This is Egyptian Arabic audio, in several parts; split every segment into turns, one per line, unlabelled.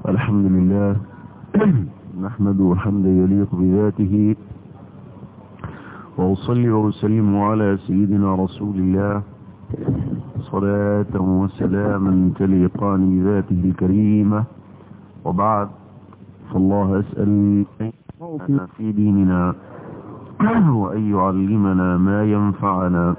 الحمد لله نحمده حمدا يليق بذاته وأصلي وأسلم على سيدنا رسول الله صلاة وسلاما تليقان بذاته الكريمة وبعد فالله أسأل أن في ديننا وأن يعلمنا ما ينفعنا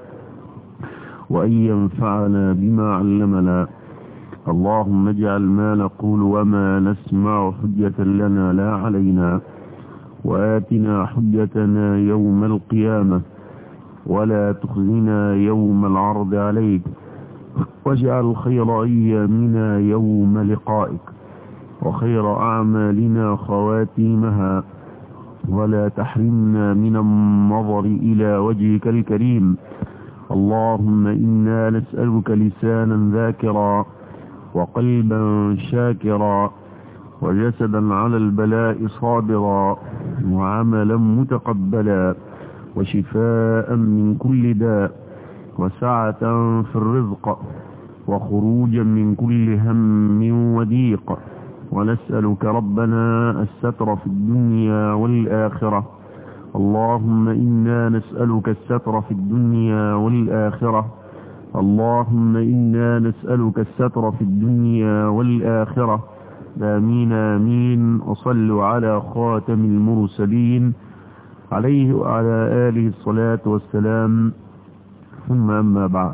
وأن ينفعنا بما علمنا اللهم اجعل ما نقول وما نسمع حجة لنا لا علينا وآتنا حجتنا يوم القيامة ولا تخزنا يوم العرض عليك واجعل خير أيامنا يوم لقائك وخير أعمالنا خواتيمها ولا تحرمنا من النظر إلى وجهك الكريم اللهم إنا نسألك لسانا ذاكرا وقلبا شاكرا وجسدا على البلاء صابرا وعملا متقبلا وشفاء من كل داء وسعة في الرزق وخروجا من كل هم وضيق ونسألك ربنا الستر في الدنيا والآخرة اللهم إنا نسألك الستر في الدنيا والآخرة اللهم إنا نسألك الستر في الدنيا والآخرة آمين آمين وصلوا على خاتم المرسلين عليه وعلى آله الصلاة والسلام ثم أما بعد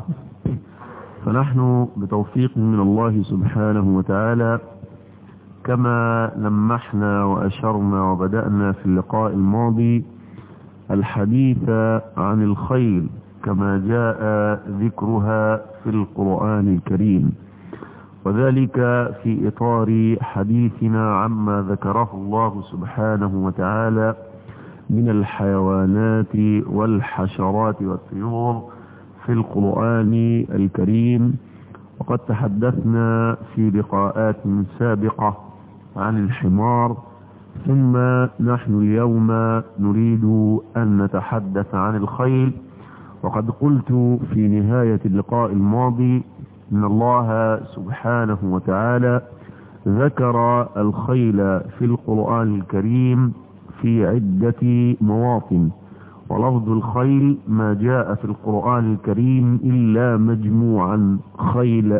فنحن بتوفيق من الله سبحانه وتعالى كما لمحنا وأشرنا وبدأنا في اللقاء الماضي الحديث عن الخيل كما جاء ذكرها في القرآن الكريم وذلك في إطار حديثنا عما ذكره الله سبحانه وتعالى من الحيوانات والحشرات والطيور في القرآن الكريم وقد تحدثنا في لقاءات سابقة عن الحمار ثم نحن اليوم نريد أن نتحدث عن الخيل وقد قلت في نهاية اللقاء الماضي إن الله سبحانه وتعالى ذكر الخيل في القرآن الكريم في عدة مواطن ولفظ الخيل ما جاء في القرآن الكريم إلا مجموعا خيل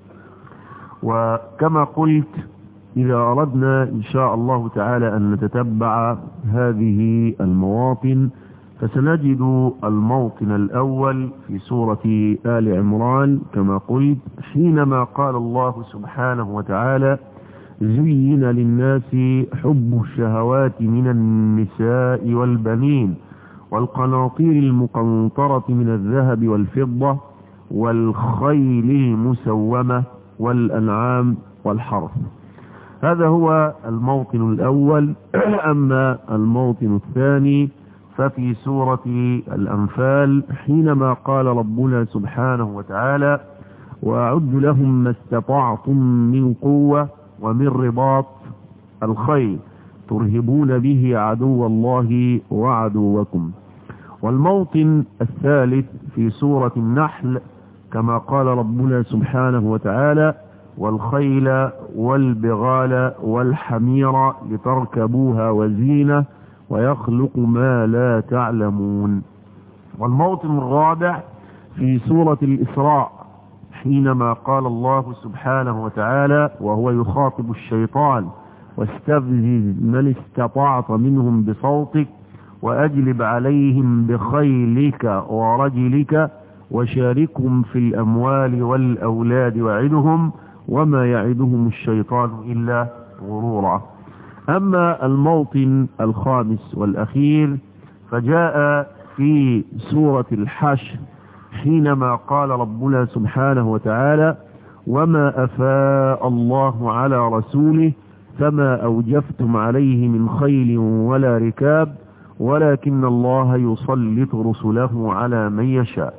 وكما قلت إذا أردنا إن شاء الله تعالى أن نتتبع هذه المواطن فسنجد الموطن الأول في سورة آل عمران كما قلت حينما قال الله سبحانه وتعالى زين للناس حب الشهوات من النساء والبنين والقناطير المقنطرة من الذهب والفضة والخيل المسومة والأنعام والحرث هذا هو الموطن الأول أما الموطن الثاني ففي سورة الأنفال حينما قال ربنا سبحانه وتعالى وأعد لهم ما استطعتم من قوة ومن رباط الخيل ترهبون به عدو الله وعدوكم والموطن الثالث في سورة النحل كما قال ربنا سبحانه وتعالى والخيل والبغال والحمير لتركبوها وزينة ويخلق ما لا تعلمون والموطن الرابع في سورة الإسراء حينما قال الله سبحانه وتعالى وهو يخاطب الشيطان واستفزز من استطعت منهم بصوتك وأجلب عليهم بخيلك ورجلك وشاركهم في الأموال والأولاد وعدهم وما يعدهم الشيطان إلا غرورا أما الموطن الخامس والأخير فجاء في سورة الحشر حينما قال ربنا سبحانه وتعالى وما أفاء الله على رسوله فما أوجفتم عليه من خيل ولا ركاب ولكن الله يسلط رسله على من يشاء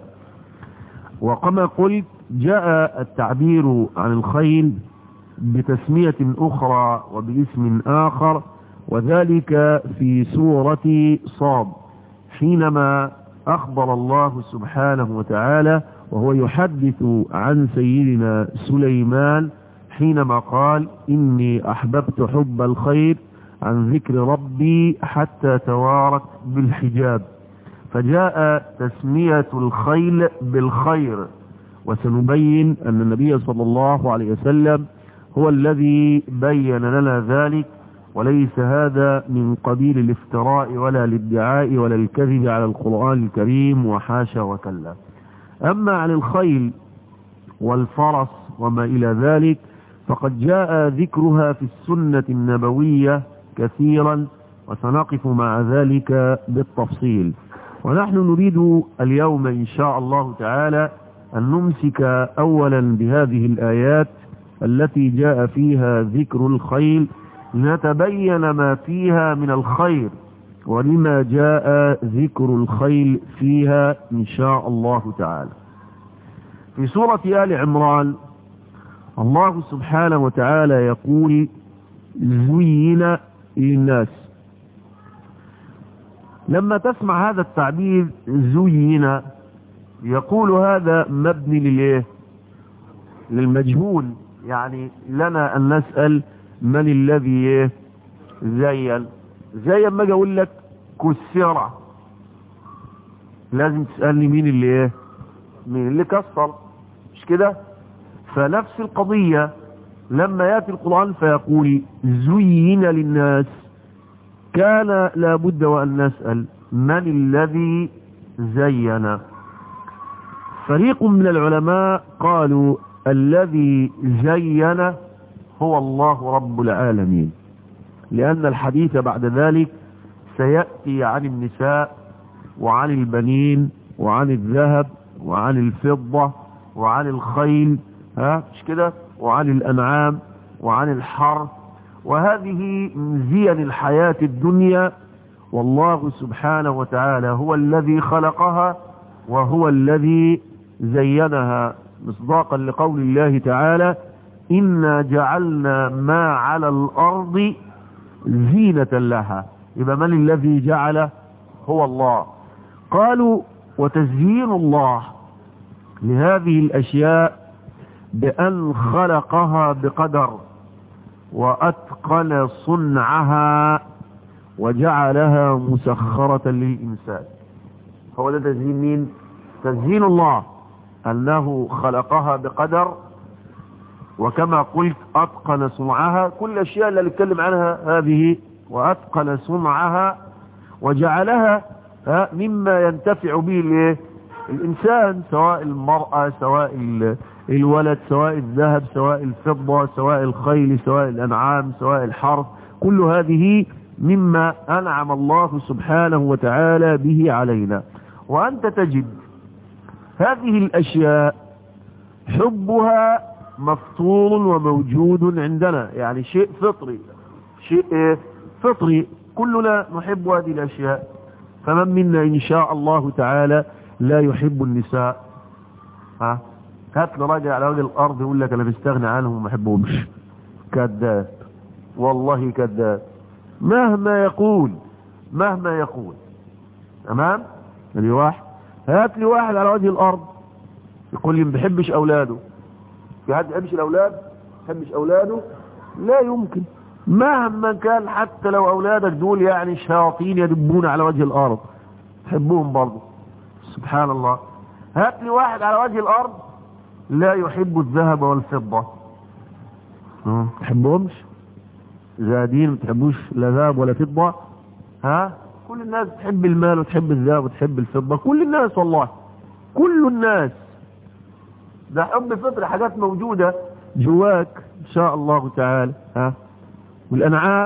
وكما قلت جاء التعبير عن الخيل بتسمية أخرى وباسم آخر وذلك في سورة صاد حينما أخبر الله سبحانه وتعالى وهو يحدث عن سيدنا سليمان حينما قال إني أحببت حب الخير عن ذكر ربي حتى توارت بالحجاب فجاء تسمية الخيل بالخير وسنبين أن النبي صلى الله عليه وسلم هو الذي بين لنا ذلك وليس هذا من قبيل الافتراء ولا الادعاء ولا الكذب على القرآن الكريم وحاشا وكلا أما عن الخيل والفرس وما إلى ذلك فقد جاء ذكرها في السنة النبوية كثيرا وسنقف مع ذلك بالتفصيل ونحن نريد اليوم إن شاء الله تعالى أن نمسك أولا بهذه الآيات التي جاء فيها ذكر الخيل لنتبين ما فيها من الخير ولما جاء ذكر الخيل فيها إن شاء الله تعالى في سورة آل عمران الله سبحانه وتعالى يقول زين للناس لما تسمع هذا التعبير زين يقول هذا مبني للايه للمجهول يعني لنا ان نسأل من الذي ايه زين زي ما اجي اقول لك كسرة لازم تسألني مين اللي ايه مين اللي كسر مش كده فنفس القضية لما يأتي القرآن فيقول زين للناس كان لابد وأن نسأل من الذي زين فريق من العلماء قالوا الذي زين هو الله رب العالمين لأن الحديث بعد ذلك سيأتي عن النساء وعن البنين وعن الذهب وعن الفضة وعن الخيل ها مش كده وعن الأنعام وعن الحرث وهذه من زين الحياة الدنيا والله سبحانه وتعالى هو الذي خلقها وهو الذي زينها مصداقا لقول الله تعالى إنا جعلنا ما على الأرض زينة لها يبقى من الذي جعل هو الله قالوا وتزيين الله لهذه الأشياء بأن خلقها بقدر وأتقن صنعها وجعلها مسخرة للإنسان هو ده تزيين مين تزيين الله أنه خلقها بقدر وكما قلت أتقن صنعها كل الأشياء اللي نتكلم عنها هذه وأتقن صنعها وجعلها مما ينتفع به الإنسان سواء المرأة سواء الولد سواء الذهب سواء الفضة سواء الخيل سواء الأنعام سواء الحرث كل هذه مما أنعم الله سبحانه وتعالى به علينا وأنت تجد هذه الأشياء حبها مفطور وموجود عندنا يعني شيء فطري شيء إيه؟ فطري كلنا نحب هذه الأشياء فمن منا إن شاء الله تعالى لا يحب النساء ها هات له راجل على وجه الأرض يقول لك أنا بستغني عنهم وما بحبهمش كذاب والله كذاب مهما يقول مهما يقول تمام اللي واحد هات لي واحد على وجه الأرض يقول لي ما بحبش أولاده في حد يحبش الأولاد يحبش أولاده لا يمكن مهما كان حتى لو أولادك دول يعني شياطين يدبون على وجه الأرض تحبهم برضه سبحان الله هات لي واحد على وجه الأرض لا يحب الذهب والفضة ما تحبهمش زادين ما تحبوش لا ذهب ولا فضة ها كل الناس تحب المال وتحب الذهب وتحب الفضة كل الناس والله كل الناس ده حب فطر حاجات موجودة جواك ان شاء الله تعالى ها والانعام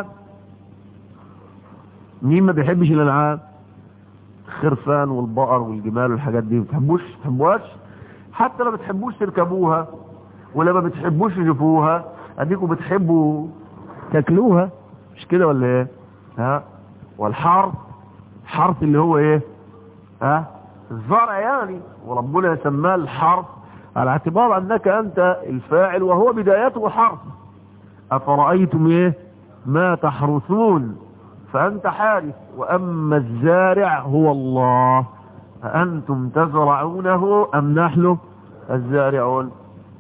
مين ما بيحبش الانعام الخرفان والبقر والجمال والحاجات دي ما بتحبوش تحبوهاش حتى لو بتحبوش تركبوها ولا ما بتحبوش تشوفوها اديكم بتحبوا تاكلوها مش كده ولا ايه ها والحرث حرث اللي هو ايه ها الزرع يعني وربنا سماه الحرث على اعتبار انك انت الفاعل وهو بدايته حرث افرأيتم ايه ما تحرثون فانت حارث واما الزارع هو الله أأنتم تزرعونه أم نحن الزارعون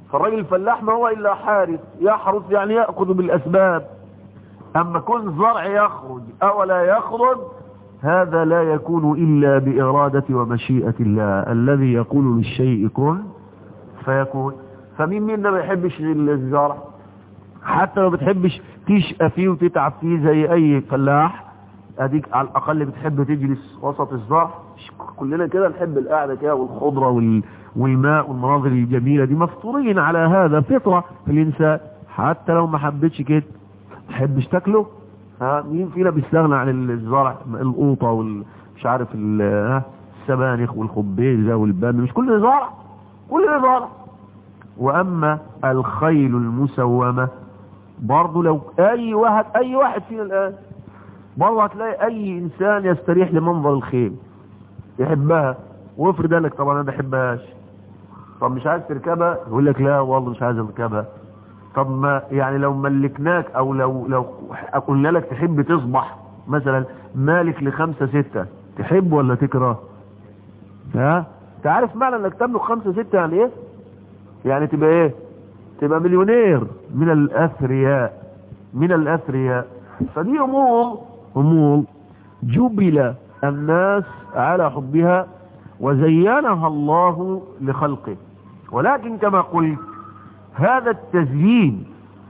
فالراجل الفلاح ما هو إلا حارس يحرس يعني يأخذ بالأسباب أما كن زرع يخرج أو لا يخرج هذا لا يكون إلا بإرادة ومشيئة الله الذي يقول للشيء كن فيكون فمين منا ما يحبش الزرع حتى لو بتحبش تشقى فيه وتتعب فيه زي أي فلاح أديك على الأقل بتحب تجلس وسط الزرع كلنا كده نحب القعدة كده والخضرة وال... والماء والمناظر الجميلة دي مفطورين على هذا فطرة في الإنسان حتى لو ما حبتش كده تحبش تاكله ها مين فينا بيستغنى عن الزرع القوطة والمش عارف السبانخ والخبيزة والبامي مش كل زرع كل زرع واما الخيل المسومة برضه لو اي واحد اي واحد فينا الان برضه هتلاقي اي انسان يستريح لمنظر الخيل يحبها وافرض قال لك طبعا انا ما بحبهاش طب مش عايز تركبها يقول لك لا والله مش عايز اركبها طب ما يعني لو ملكناك او لو لو قلنا لك تحب تصبح مثلا مالك لخمسة ستة تحب ولا تكره ها تعرف معنى انك تملك خمسة ستة يعني ايه يعني تبقى ايه تبقى مليونير من الاثرياء من الاثرياء فدي امور امور جبل الناس على حبها وزينها الله لخلقه ولكن كما قلت هذا التزيين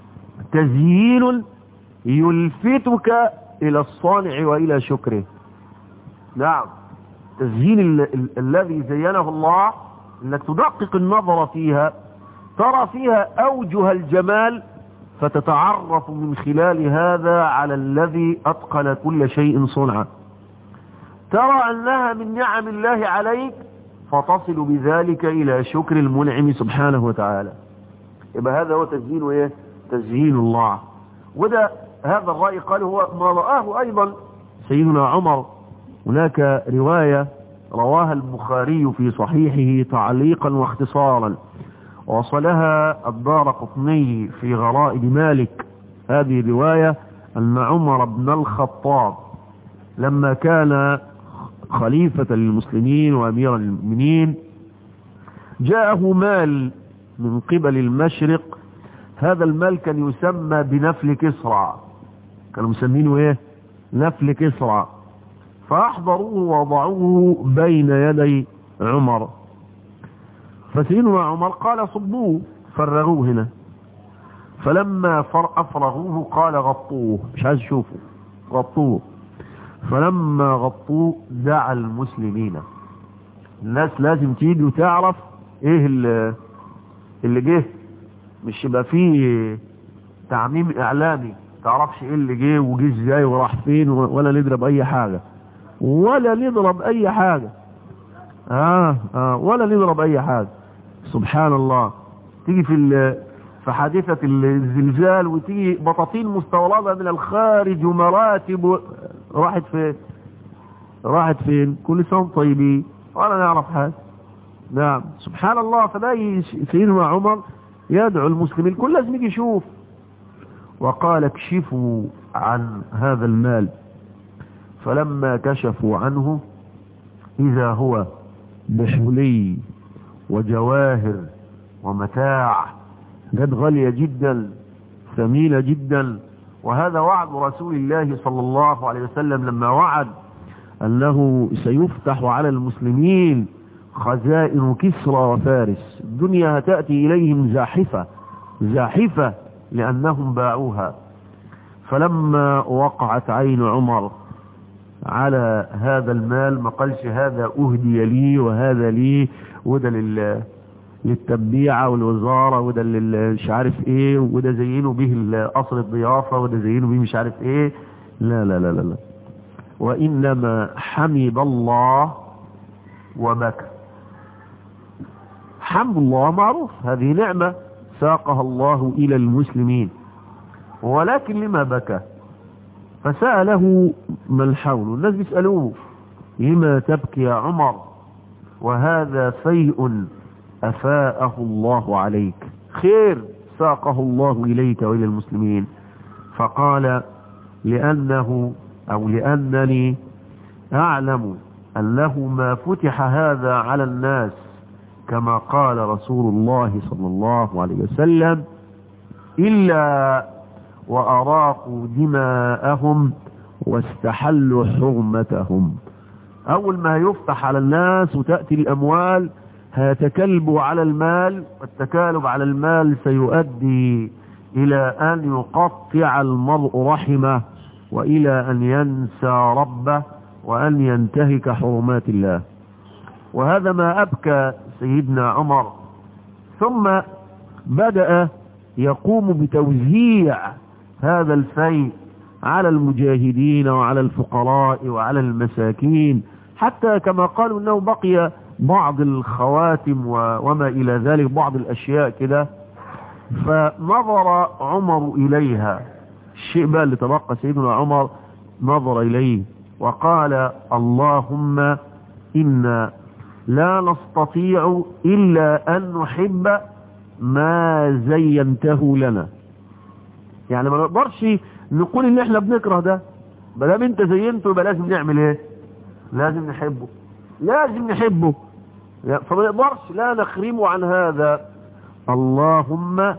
تزيين يلفتك الى الصانع والى شكره نعم تزيين ال ال الذي زينه الله انك تدقق النظر فيها ترى فيها اوجه الجمال فتتعرف من خلال هذا على الذي اتقن كل شيء صنعا ترى انها من نعم الله عليك فتصل بذلك الى شكر المنعم سبحانه وتعالى يبقى هذا هو تزيين ايه تزيين الله وده هذا الرأي قال هو ما رآه ايضا سيدنا عمر هناك رواية رواها البخاري في صحيحه تعليقا واختصارا وصلها الدار قطني في غرائب مالك هذه الرواية أن عمر بن الخطاب لما كان خليفة للمسلمين وأمير المؤمنين جاءه مال من قبل المشرق هذا المال كان يسمى بنفل كسرى كانوا مسمينه ايه نفل كسرى فأحضروه ووضعوه بين يدي عمر فسيدنا عمر قال صبوه فرغوه هنا فلما أفرغوه قال غطوه مش عايز اشوفه غطوه فلما غطوه دعا المسلمين الناس لازم تيجي وتعرف ايه اللي, اللي جه مش يبقى فيه تعميم اعلامي تعرفش ايه اللي جه وجه ازاي وراح فين ولا نضرب اي حاجة ولا نضرب اي حاجة آه, آه ولا نضرب اي حاجة سبحان الله تيجي في في حادثة الزلزال وتيجي بطاطين مستوردة من الخارج ومراتب راحت فين راحت فين كل سنة طيبين ولا نعرف حاجة نعم سبحان الله فلاقي سيدنا عمر يدعو المسلمين كل لازم يجي يشوف وقال اكشفوا عن هذا المال فلما كشفوا عنه إذا هو بحلي وجواهر ومتاع جد غالية جدا ثمينة جدا وهذا وعد رسول الله صلى الله عليه وسلم لما وعد أنه سيفتح على المسلمين خزائن كسرى وفارس الدنيا تأتي إليهم زاحفة زاحفة لأنهم باعوها فلما وقعت عين عمر على هذا المال ما قالش هذا أهدي لي وهذا لي وده لل للتبيعة والوزارة وده مش عارف ايه وده زينوا به قصر الضيافة وده زينوا به مش عارف ايه لا لا لا لا, لا. وإنما حمد الله وبكى حمد الله معروف هذه نعمة ساقها الله إلى المسلمين ولكن لما بكى فسأله من حوله الناس بيسألوه لما تبكي يا عمر وهذا فيء أفاءه الله عليك خير ساقه الله إليك وإلى المسلمين فقال لأنه أو لأنني أعلم أنه ما فتح هذا على الناس كما قال رسول الله صلى الله عليه وسلم إلا وأراقوا دماءهم واستحلوا حرمتهم أول ما يفتح على الناس وتأتي الأموال هيتكلبوا على المال والتكالب على المال سيؤدي إلى أن يقطع المرء رحمه وإلى أن ينسى ربه وأن ينتهك حرمات الله وهذا ما أبكى سيدنا عمر ثم بدأ يقوم بتوزيع هذا الفيء على المجاهدين وعلى الفقراء وعلى المساكين حتى كما قالوا انه بقي بعض الخواتم وما الى ذلك بعض الاشياء كده فنظر عمر اليها الشيء بقى اللي تبقى سيدنا عمر نظر اليه وقال اللهم إنا لا نستطيع إلا أن نحب ما زينته لنا يعني ما نقدرش نقول ان احنا بنكره ده ما دام انت زينته يبقى لازم نعمل ايه لازم نحبه لازم نحبه فما نقدرش لا نخرمه عن هذا اللهم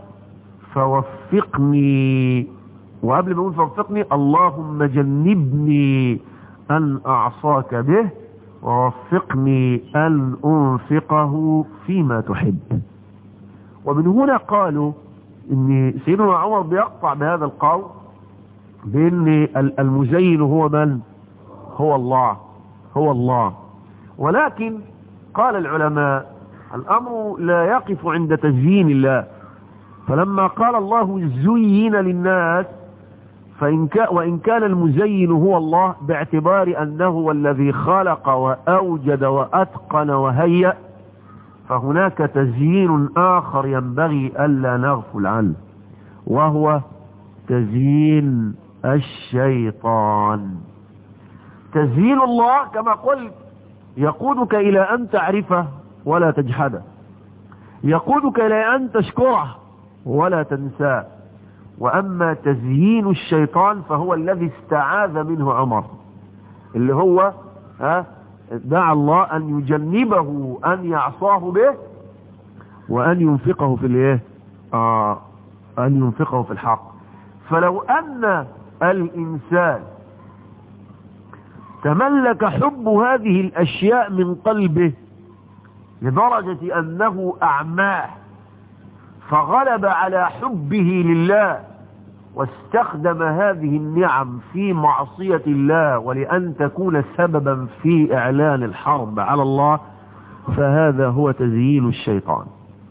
فوفقني وقبل ما اقول فوفقني اللهم جنبني ان اعصاك به ووفقني ان انفقه فيما تحب ومن هنا قالوا ان سيدنا عمر بيقطع بهذا القول بان المزين هو من هو الله هو الله ولكن قال العلماء الامر لا يقف عند تزيين الله فلما قال الله زين للناس فإن كان وإن كان المزين هو الله باعتبار أنه هو الذي خلق وأوجد وأتقن وهيأ فهناك تزيين آخر ينبغي ألا نغفل عنه وهو تزيين الشيطان تزيين الله كما قلت يقودك إلى أن تعرفه ولا تجحده يقودك إلى أن تشكره ولا تنساه وأما تزيين الشيطان فهو الذي استعاذ منه عمر اللي هو ها دعا الله أن يجنبه أن يعصاه به وأن ينفقه في الايه آه أن ينفقه في الحق فلو أن الإنسان تملك حب هذه الأشياء من قلبه لدرجة أنه أعماه فغلب على حبه لله واستخدم هذه النعم في معصية الله ولأن تكون سببا في إعلان الحرب على الله فهذا هو تزيين الشيطان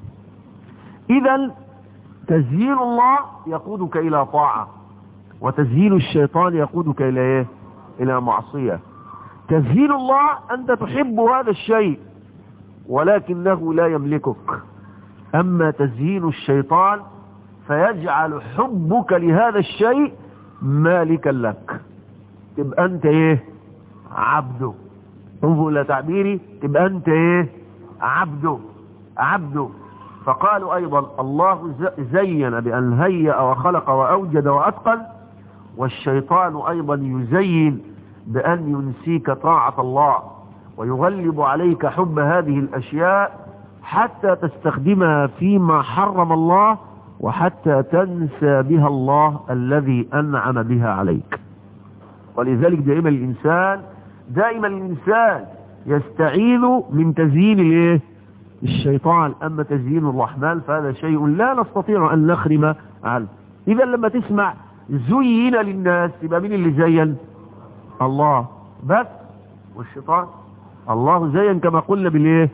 إذا تزيين الله يقودك إلى طاعة وتزيين الشيطان يقودك إلى إيه؟ إلى معصية تزيين الله أنت تحب هذا الشيء ولكنه لا يملكك أما تزيين الشيطان فيجعل حبك لهذا الشيء مالكا لك تبقى أنت إيه عبده انظر إلى تعبيري تبقى أنت إيه عبده عبده فقالوا أيضا الله زين بأن هيأ وخلق وأوجد وأتقن والشيطان أيضا يزين بأن ينسيك طاعة الله ويغلب عليك حب هذه الأشياء حتى تستخدمها فيما حرم الله وحتى تنسى بها الله الذي أنعم بها عليك ولذلك دائما الإنسان دائما الإنسان يستعيذ من تزيين الايه الشيطان أما تزيين الرحمن فهذا شيء لا نستطيع أن نخرم عنه إذا لما تسمع زين للناس يبقى مين اللي زين الله بس والشيطان الله زين كما قلنا بالايه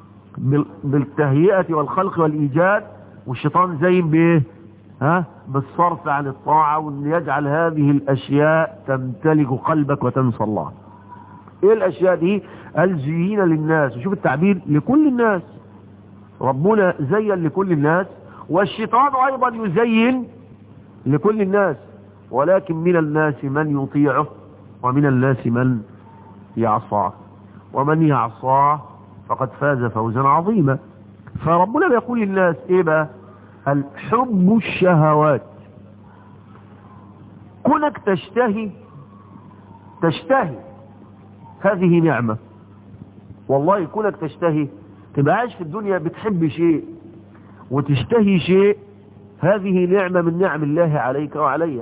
بالتهيئة والخلق والإيجاد والشيطان زين بايه ها بالصرف عن الطاعة وان يجعل هذه الاشياء تمتلك قلبك وتنسى الله ايه الاشياء دي الزيين للناس وشوف التعبير لكل الناس ربنا زين لكل الناس والشيطان ايضا يزين لكل الناس ولكن من الناس من يطيعه ومن الناس من يعصاه ومن يعصاه فقد فاز فوزا عظيما فربنا بيقول للناس ايه بقى الحب الشهوات كونك تشتهي تشتهي هذه نعمة والله كونك تشتهي تبقى عايش في الدنيا بتحب شيء وتشتهي شيء هذه نعمة من نعم الله عليك وعلي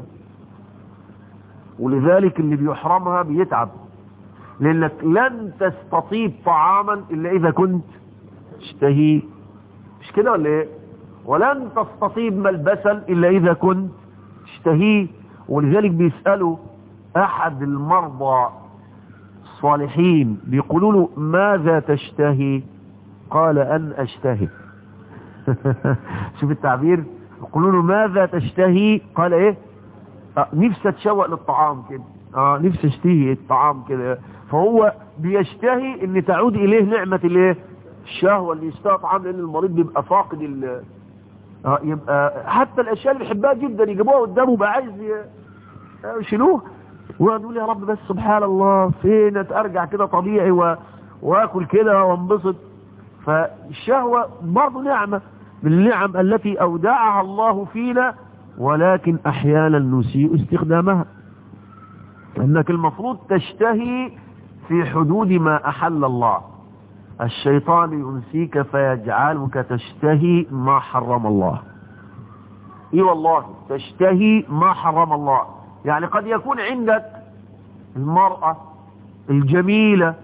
ولذلك اللي بيحرمها بيتعب لانك لن تستطيب طعاما الا اذا كنت تشتهي مش كده ولا ايه ولن تستطيب ملبسا الا اذا كنت تشتهيه ولذلك بيسألوا احد المرضى الصالحين بيقولوا له ماذا تشتهي قال ان اشتهي شوف التعبير يقولوا له ماذا تشتهي قال ايه آه نفسي اتشوق للطعام كده اه نفسي اشتهي الطعام كده فهو بيشتهي ان تعود اليه نعمة الايه الشهوة اللي يشتهى طعام لان المريض بيبقى فاقد ال اه يبقى حتى الاشياء اللي بيحبها جدا يجيبوها قدامه بقى عايز يشيلوها ويقعد يقول يا رب بس سبحان الله فين ارجع كده طبيعي و... واكل كده وانبسط فالشهوة برضه نعمة من النعم التي اودعها الله فينا ولكن احيانا نسيء استخدامها انك المفروض تشتهي في حدود ما احل الله الشيطان ينسيك فيجعلك تشتهي ما حرم الله اي والله تشتهي ما حرم الله يعني قد يكون عندك المرأة الجميلة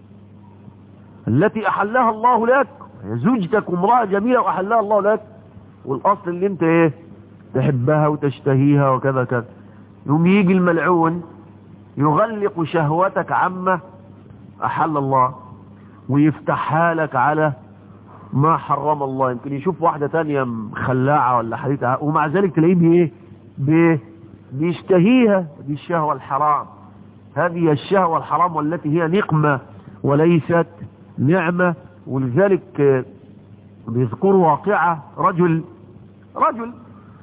التي احلها الله لك زوجتك امرأة جميلة واحلها الله لك والاصل اللي انت ايه تحبها وتشتهيها وكذا كذا يوم يجي الملعون يغلق شهوتك عما احل الله ويفتحها لك على ما حرم الله يمكن يشوف واحدة تانية خلاعة ولا حديثة ومع ذلك تلاقيه بايه بايه بيشتهيها دي الشهوة الحرام هذه الشهوة الحرام والتي هي نقمة وليست نعمة ولذلك بيذكروا واقعة رجل رجل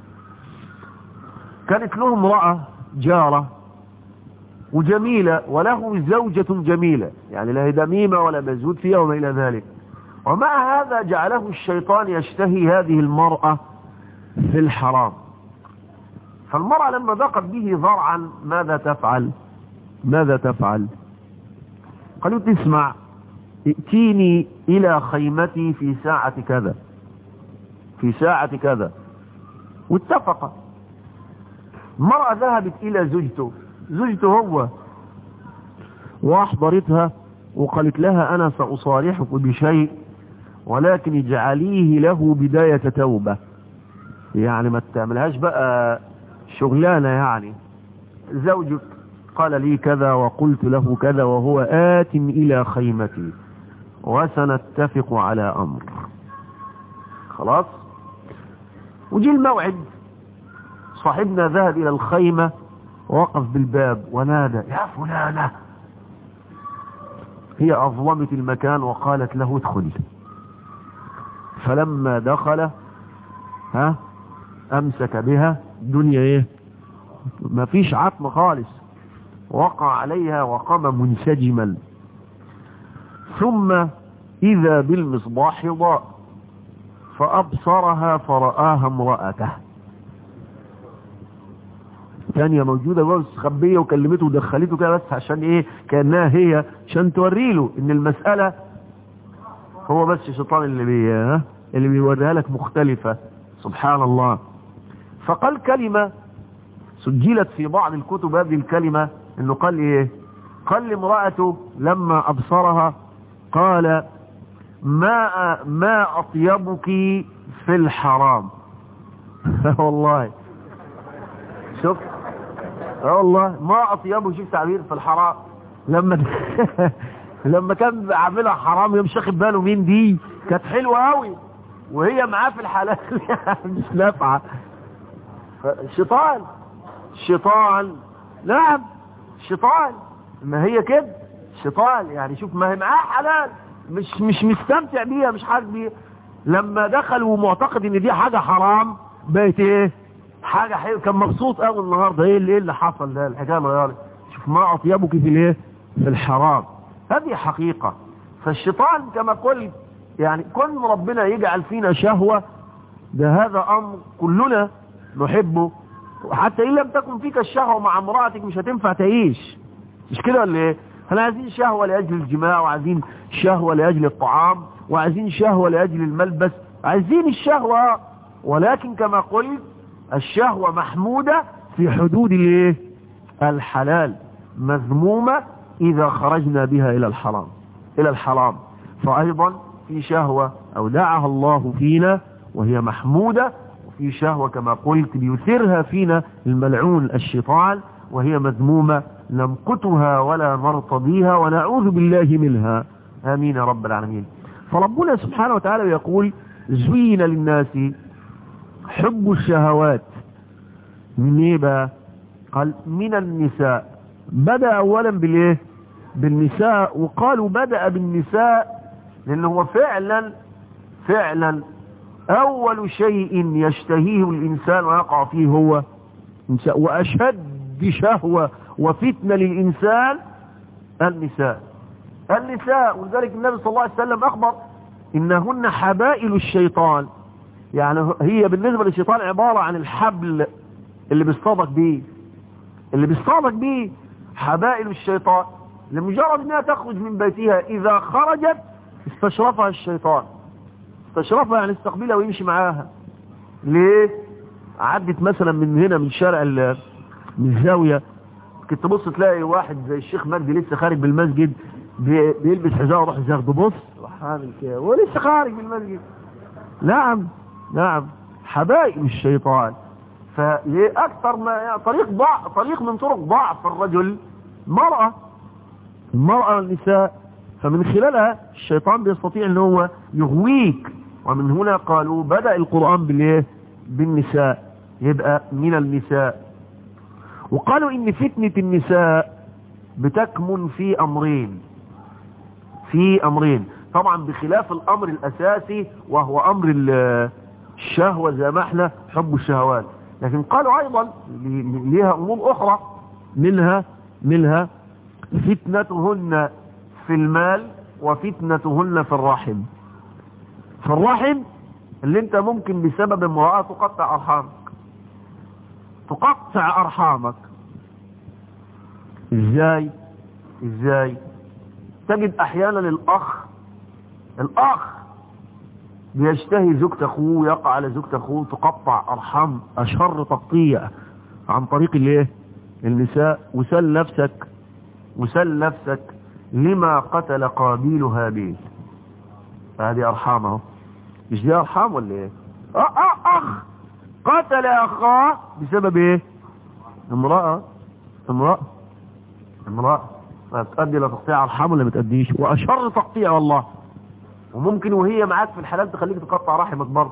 كانت له امرأة جارة وجميلة وله زوجة جميلة يعني لا دميمة ولا مزود فيها وما إلى ذلك ومع هذا جعله الشيطان يشتهي هذه المرأة في الحرام فالمرأة لما ضاقت به ضرعا ماذا تفعل ماذا تفعل قالوا تسمع ائتيني إلى خيمتي في ساعة كذا في ساعة كذا واتفق المرأة ذهبت إلى زوجته زوجته هو واحضرتها وقالت لها انا ساصارحك بشيء ولكن اجعليه له بداية توبة يعني ما تعملهاش بقى شغلانة يعني زوجك قال لي كذا وقلت له كذا وهو آت إلى خيمتي وسنتفق على أمر خلاص وجي الموعد صاحبنا ذهب إلى الخيمة وقف بالباب ونادى يا فلانة هي أظلمت المكان وقالت له ادخل فلما دخل ها أمسك بها دنيا ايه ما فيش عتم خالص وقع عليها وقام منسجما ثم إذا بالمصباح ضاء فأبصرها فرآها امرأته ثانية موجودة جوه مستخبية وكلمته ودخلته كده بس عشان ايه كأنها هي عشان توري له ان المسألة هو بس الشيطان اللي بي اللي بيوريها لك مختلفة سبحان الله فقال كلمة سجلت في بعض الكتب هذه الكلمة انه قال ايه قال لامرأته لما ابصرها قال ما ما اطيبك في الحرام والله شوف اه والله ما اطيبه شوف تعبير في الحرام لما لما كان عاملها حرام يوم مش واخد باله مين دي كانت حلوه قوي وهي معاه في الحلال مش نافعه الشيطان الشيطان نعم الشيطان ما هي كده الشيطان يعني شوف ما هي معاه حلال مش مش مستمتع بيها مش حاجه بيها لما دخل ومعتقد ان دي حاجه حرام بقت ايه حاجة حلوة كان مبسوط قوي النهاردة ايه اللي, إيه اللي حصل ده الحكاية غيرت شوف ما اطيبك في الايه في الحرام هذه حقيقة فالشيطان كما قلت يعني كل ربنا يجعل فينا شهوة ده هذا امر كلنا نحبه وحتى ان لم تكن فيك الشهوة مع امرأتك مش هتنفع تعيش مش كده ولا ايه احنا عايزين شهوة لأجل الجماع وعايزين شهوة لأجل الطعام وعايزين شهوة لأجل الملبس عايزين الشهوة ولكن كما قلت الشهوة محمودة في حدود الايه الحلال مذمومة إذا خرجنا بها إلى الحرام إلى الحرام فأيضا في شهوة أودعها الله فينا وهي محمودة وفي شهوة كما قلت بيثيرها فينا الملعون الشيطان وهي مذمومة نمقتها ولا نرتضيها ونعوذ بالله منها آمين يا رب العالمين فربنا سبحانه وتعالى يقول زين للناس حب الشهوات من ايه بقى قال من النساء بدأ اولا بالايه بالنساء وقالوا بدأ بالنساء لان هو فعلا فعلا اول شيء يشتهيه الانسان ويقع فيه هو النساء واشد شهوة وفتنة للانسان النساء النساء ولذلك النبي صلى الله عليه وسلم اخبر انهن حبائل الشيطان يعني هي بالنسبة للشيطان عبارة عن الحبل اللي بيصطادك بيه اللي بيصطادك بيه حبائل الشيطان لمجرد انها تخرج من بيتها اذا خرجت استشرفها الشيطان استشرفها يعني استقبلها ويمشي معاها ليه عدت مثلا من هنا من شارع من الزاوية كنت تبص تلاقي واحد زي الشيخ مجدي لسه خارج بالمسجد بيلبس حذاء وروح ياخده بص راح عامل كده ولسه خارج من المسجد نعم نعم حبائل الشيطان فليه اكثر ما يعني طريق ضعف طريق من طرق ضعف الرجل مرأة المرأة والنساء فمن خلالها الشيطان بيستطيع ان هو يغويك ومن هنا قالوا بدأ القرآن بالايه بالنساء يبقى من النساء وقالوا ان فتنة النساء بتكمن في امرين في امرين طبعا بخلاف الامر الاساسي وهو امر الشهوة زي ما احنا حب الشهوات لكن قالوا ايضا ليها امور اخرى منها منها فتنتهن في المال وفتنتهن في الرحم في الرحم اللي انت ممكن بسبب امرأة تقطع ارحامك تقطع ارحامك ازاي ازاي تجد احيانا الاخ الاخ بيشتهي زوجة اخوه يقع على زوجة اخوه تقطع ارحام اشر تقطيع عن طريق الايه النساء وسل نفسك وسل نفسك لما قتل قابيل هابيل هذه ارحامه مش دي ارحام ولا ايه اه اه اخ قتل اخاه بسبب ايه امرأة امرأة امرأة تؤدي الى تقطيع ارحام ولا ما تؤديش واشر تقطيع والله وممكن وهي معاك في الحلال تخليك تقطع رحمك برضه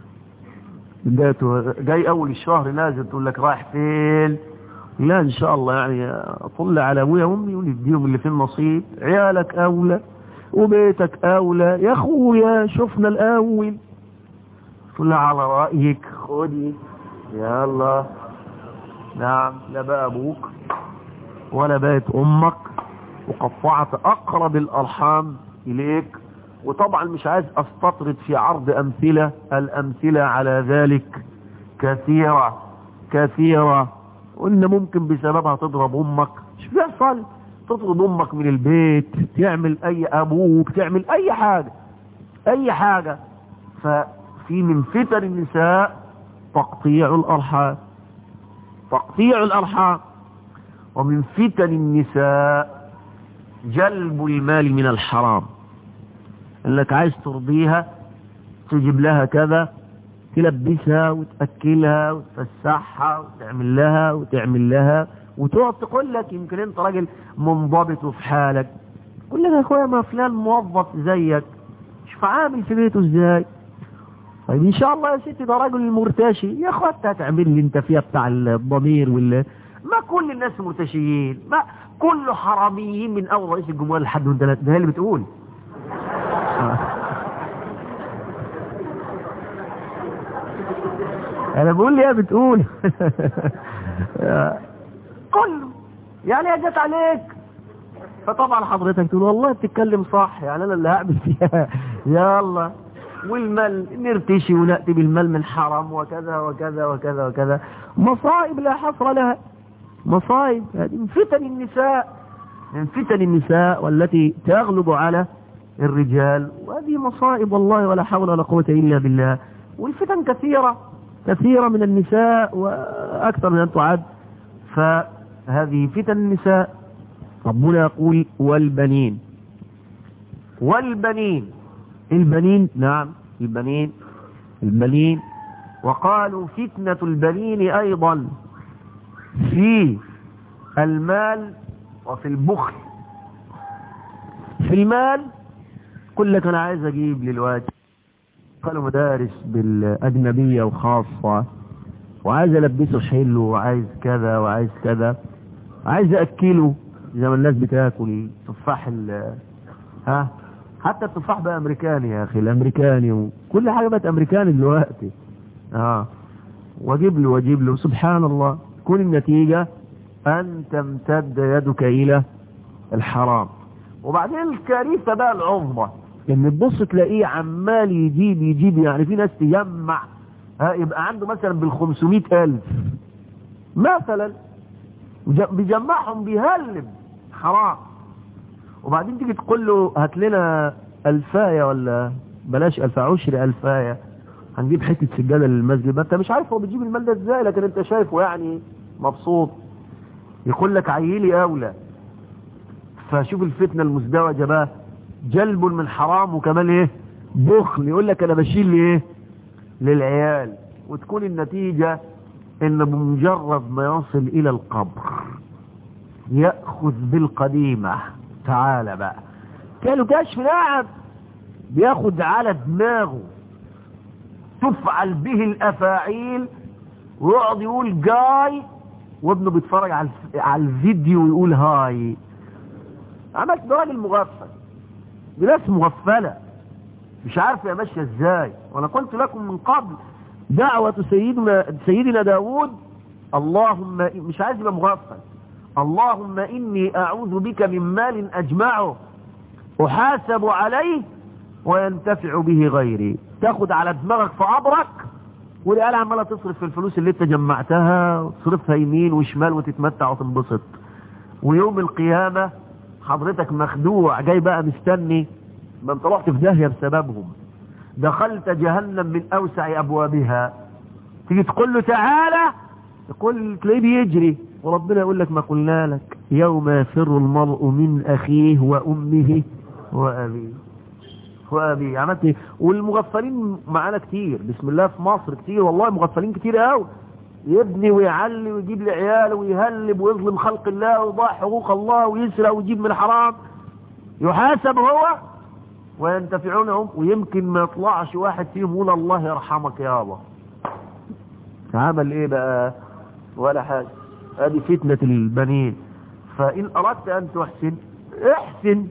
جاي اول الشهر نازل تقول لك رايح فين لا ان شاء الله يعني اطل على ابويا وامي ونديهم اللي في النصيب عيالك اولى وبيتك اولى يا اخويا شفنا الاول تقول على رايك خدي يلا نعم لا بقى ابوك ولا بقت امك وقطعت اقرب الارحام اليك وطبعا مش عايز استطرد في عرض امثلة الامثلة على ذلك كثيرة كثيرة وان ممكن بسببها تضرب امك مش بيحصل تطرد امك من البيت تعمل اي ابوك تعمل اي حاجة اي حاجة ففي من فتن النساء تقطيع الارحام تقطيع الارحام ومن فتن النساء جلب المال من الحرام انك عايز ترضيها تجيب لها كذا تلبسها وتأكلها وتفسحها وتعمل لها وتعمل لها وتقعد تقول لك يمكن انت راجل منضبط وفي حالك تقول لك يا اخويا ما فلان موظف زيك شوف عامل في بيته ازاي طيب ان شاء الله يا ستي ده راجل مرتشي يا اخويا انت هتعمل لي انت فيها بتاع الضمير ولا ما كل الناس مرتشيين ما كله حراميين من اول رئيس الجمهوريه لحد وانت ده هي اللي بتقول انا بقول لي يا بتقول كله يعني يا جت عليك فطبعا حضرتك تقول والله بتتكلم صح يعني انا اللي هعمل فيها يلا والمال نرتشي ونأتي بالمال من حرم وكذا وكذا وكذا وكذا مصائب لا حصر لها مصائب هذه من فتن النساء من فتن النساء والتي تغلب على الرجال وهذه مصائب والله ولا حول ولا قوة إلا بالله والفتن كثيرة كثيرة من النساء وأكثر من أن تعد فهذه فتن النساء ربنا يقول والبنين والبنين البنين نعم البنين البنين وقالوا فتنة البنين أيضا في المال وفي البخل في المال قل لك أنا عايز أجيب للوقت قالوا مدارس بالأجنبية وخاصة وعايز ألبسه حلو وعايز كذا وعايز كذا عايز أكله زي ما الناس بتاكل تفاح ها حتى التفاح بقى امريكاني يا اخي الامريكاني وكل حاجه بقت امريكاني دلوقتي اه واجيب له واجيب له سبحان الله تكون النتيجه ان تمتد يدك الى الحرام وبعدين الكارثه بقى العظمى ان تبص تلاقيه عمال يجيب يجيب يعني في ناس تجمع ها يبقى عنده مثلا بال 500 الف مثلا بيجمعهم بيهلب حرام وبعدين تيجي تقول له هات لنا الفايه ولا بلاش الف عشر الفايه هنجيب حته سجاده للمسجد ما انت مش عارف هو بيجيب المال ده ازاي لكن انت شايفه يعني مبسوط يقول لك عيلي اولى فشوف الفتنه المزدوجه بقى جلب من حرام وكمان ايه بخل يقول لك انا بشيل ايه للعيال وتكون النتيجه ان بمجرد ما يصل الى القبر ياخذ بالقديمه تعالى بقى كانوا كشف نعم بياخد على دماغه تفعل به الافاعيل ويقعد يقول جاي وابنه بيتفرج على على الفيديو ويقول هاي عملت راجل مغفل بناس مغفله مش عارف هي ماشيه ازاي وانا قلت لكم من قبل دعوه سيدنا سيدنا داوود اللهم مش عايز يبقى مغفل اللهم إني أعوذ بك من مال أجمعه أحاسب عليه وينتفع به غيري تاخد على دماغك في عبرك والعيال عماله تصرف في الفلوس اللي انت جمعتها وتصرفها يمين وشمال وتتمتع وتنبسط ويوم القيامة حضرتك مخدوع جاي بقى مستني ما انت رحت في داهية بسببهم دخلت جهنم من أوسع أبوابها تيجي تقول له تعالى يقول تلاقيه بيجري وربنا يقول لك ما قلنا لك يوم يفر المرء من أخيه وأمه وأبيه وأبيه عملت ايه والمغفلين معانا كتير بسم الله في مصر كتير والله مغفلين كتير قوي يبني ويعلي ويجيب لعياله ويهلب ويظلم خلق الله ويضاع حقوق الله ويسرق ويجيب من الحرام يحاسب هو وينتفعونهم ويمكن ما يطلعش واحد فيهم يقول الله يرحمك يابا عمل ايه بقى ولا حاجه هذه فتنة البنين فإن أردت أن تحسن احسن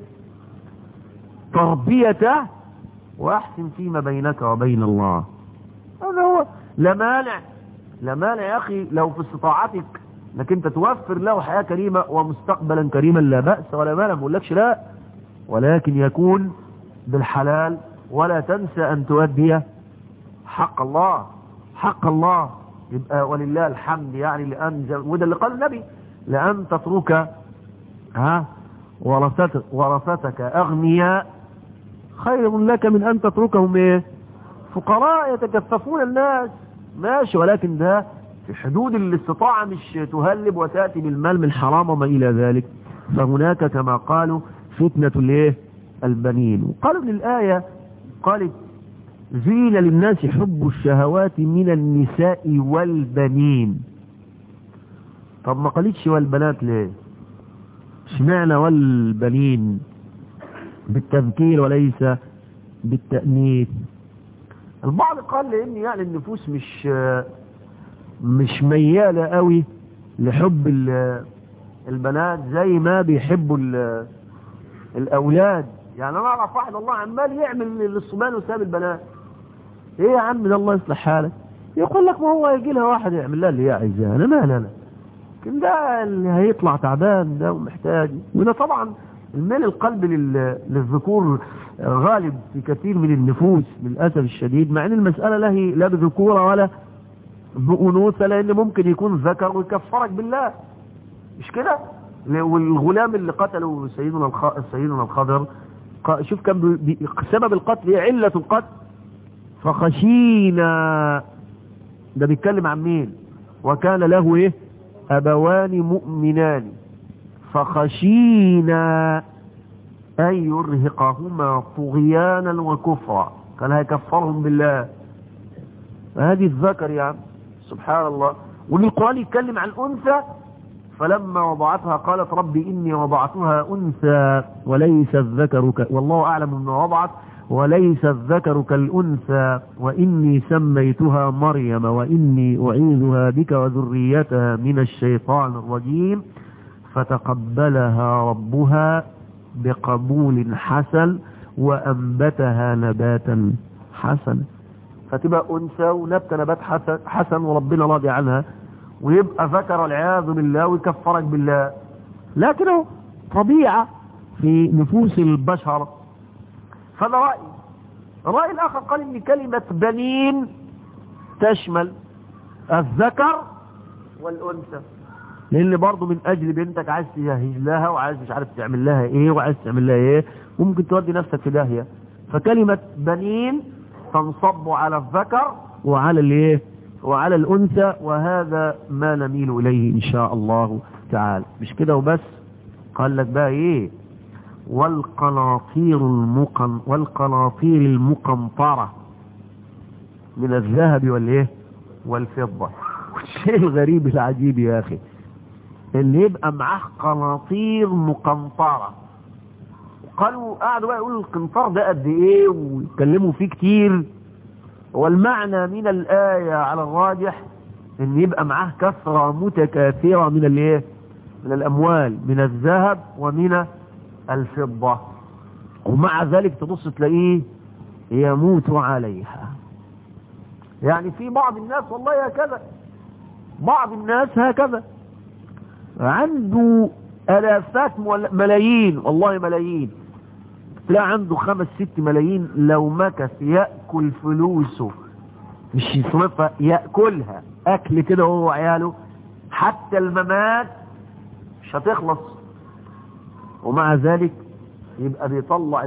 تربيته وأحسن فيما بينك وبين الله هذا هو لا مانع لا مانع يا أخي لو في استطاعتك انك انت توفر له حياة كريمة ومستقبلا كريما لا بأس ولا مانع ما لكش لا ولكن يكون بالحلال ولا تنسى أن تؤدي حق الله حق الله يبقى ولله الحمد يعني لأن وده اللي قال النبي لأن تترك ها ورثتك, ورثتك أغنياء خير لك من أن تتركهم إيه فقراء يتكففون الناس ماشي ولكن ده في حدود الاستطاعة مش تهلب وتأتي بالمال من حرام وما إلى ذلك فهناك كما قالوا فتنة الايه البنين وقالوا للآية قالت زين للناس حب الشهوات من النساء والبنين طب ما قالتش والبنات ليه اشمعنى والبنين بالتذكير وليس بالتأنيث البعض قال لان يعني النفوس مش مش ميالة قوي لحب البنات زي ما بيحبوا الاولاد يعني انا اعرف واحد الله عمال يعمل للصبيان وساب البنات ايه يا عم ده الله يصلح حالك يقول لك ما هو يجي لها واحد يعمل لها اللي هي عايزاه انا مال انا لكن ده اللي هيطلع تعبان ده ومحتاج وده طبعا الميل القلب للذكور غالب في كثير من النفوس للاسف الشديد مع ان المساله لا هي لا بذكوره ولا بانوثه لان ممكن يكون ذكر ويكفرك بالله مش كده والغلام اللي قتله سيدنا الخ... سيدنا الخضر ق- شوف كان بي... بي- سبب القتل ايه علة القتل فخشينا ده بيتكلم عن مين وكان له ايه ابوان مؤمنان فخشينا ان يرهقهما طغيانا وكفرا كان هيكفرهم بالله هذه الذكر يا عم سبحان الله والقرآن يتكلم عن الأنثى فلما وضعتها قالت ربي إني وضعتها أنثى وليس الذكر ك... والله أعلم ما وضعت وليس الذكر كالأنثى وإني سميتها مريم وإني أعيذها بك وذريتها من الشيطان الرجيم فتقبلها ربها بقبول حسن وأنبتها نباتا حسنا فتبقى أنثى ونبت نبات حسن, حسن وربنا راضي عنها ويبقى ذكر والعياذ بالله ويكفرك بالله لكنه طبيعة في نفوس البشر فده رأي الرأي الآخر قال إن كلمة بنين تشمل الذكر والأنثى لأن برضه من أجل بنتك عايز تجهز لها وعايز مش عارف تعمل لها إيه وعايز تعمل لها إيه وممكن تودي نفسك في داهية فكلمة بنين تنصب على الذكر وعلى الايه وعلى الانثى وهذا ما نميل اليه ان شاء الله تعالى مش كده وبس قال لك بقى ايه والقناطير المقن والقناطير المقنطرة من الذهب والايه والفضة والشيء الغريب العجيب يا اخي اللي يبقى معاه قناطير مقنطره قالوا قعدوا بقى يقولوا القنطار ده قد ايه ويتكلموا فيه كتير والمعنى من الآية على الراجح ان يبقى معاه كثرة متكاثرة من الايه من الاموال من الذهب ومن الفضة ومع ذلك تبص تلاقيه يموت عليها يعني في بعض الناس والله هكذا بعض الناس هكذا عنده الافات ملايين والله ملايين تلاقي عنده خمس ست ملايين لو مكث يأكل فلوسه مش يصرفها يأكلها أكل كده هو وعياله حتى الممات مش هتخلص ومع ذلك يبقى بيطلع